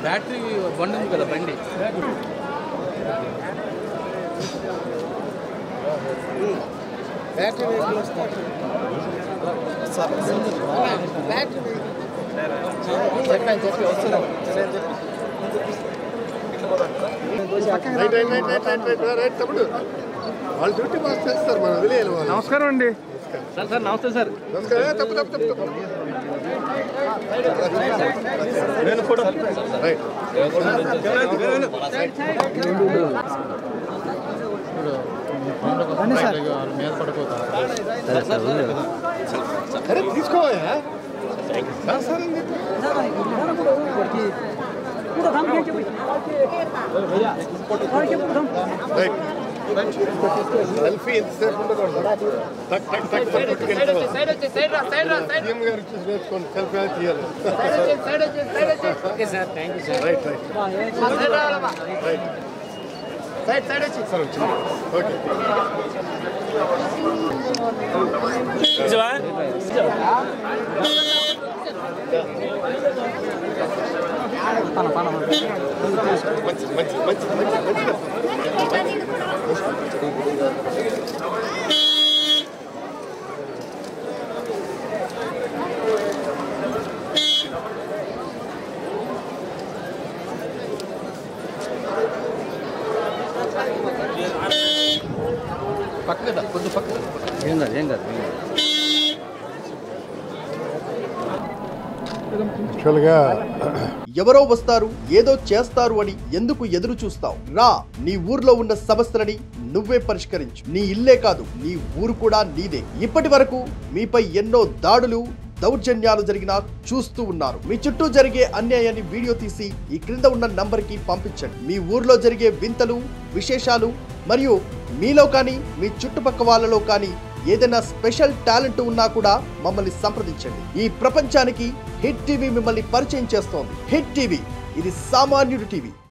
Battery బండి ఉంది కదా బండి బ్యాటరీ వెహికల్ వస్తారు బ్యాటరీ చెప్పాను చెప్పి వస్తున్నాం right right right right right right right తమ్ముడు వాళ్ళు డ్యూటీ మాస్ చేస్తారు మనం వదిలేయాలి వాళ్ళు నమస్కారం అండి సార్ సార్ నమస్తే సార్ నమస్కారం ఏ, తప్పు తప్పు తప్పు తప్పు నేను ఫోటో రైట్ మీద పడిపోతాం అరే తీసుకోవా సార్ సార్ అని చెప్పి రైట్ సెల్ఫీ ఎంతసేపు ఉండకూడదు టక్ టక్ టక్ టక్ పట్టుకెళ్ళిపోవాలి. సీఎం గారు చూసి నేర్చుకోండి సెల్ఫీ అది తీయాలి రైట్ రైట్ రైట్ సార్ వచ్చింది ఓకే మంచి మంచి మంచి మంచి మంచి పక్క కదా కొద్ది పక్క ఏం కాదు ఏం కాదు యాక్చువల్గా ఎవరో వస్తారు ఏదో చేస్తారు అని ఎందుకు ఎదురు చూస్తావు రా నీ ఊర్లో ఉన్న సమస్యలని నువ్వే పరిష్కరించు నీ ఇల్లే కాదు నీ ఊరు కూడా నీదే ఇప్పటి వరకు మీపై ఎన్నో దాడులు దౌర్జన్యాలు జరిగినా చూస్తూ ఉన్నారు మీ చుట్టూ జరిగే అన్యాయాన్ని వీడియో తీసి ఈ క్రింద ఉన్న నంబర్కి పంపించండి మీ ఊర్లో జరిగే వింతలు విశేషాలు మరియు మీలో కానీ మీ చుట్టుపక్క వాళ్ళలో కానీ ఏదైనా స్పెషల్ టాలెంట్ ఉన్నా కూడా మమ్మల్ని సంప్రదించండి ఈ ప్రపంచానికి హిట్ టీవీ మిమ్మల్ని పరిచయం చేస్తోంది హిట్ టీవీ ఇది సామాన్యుడి టీవీ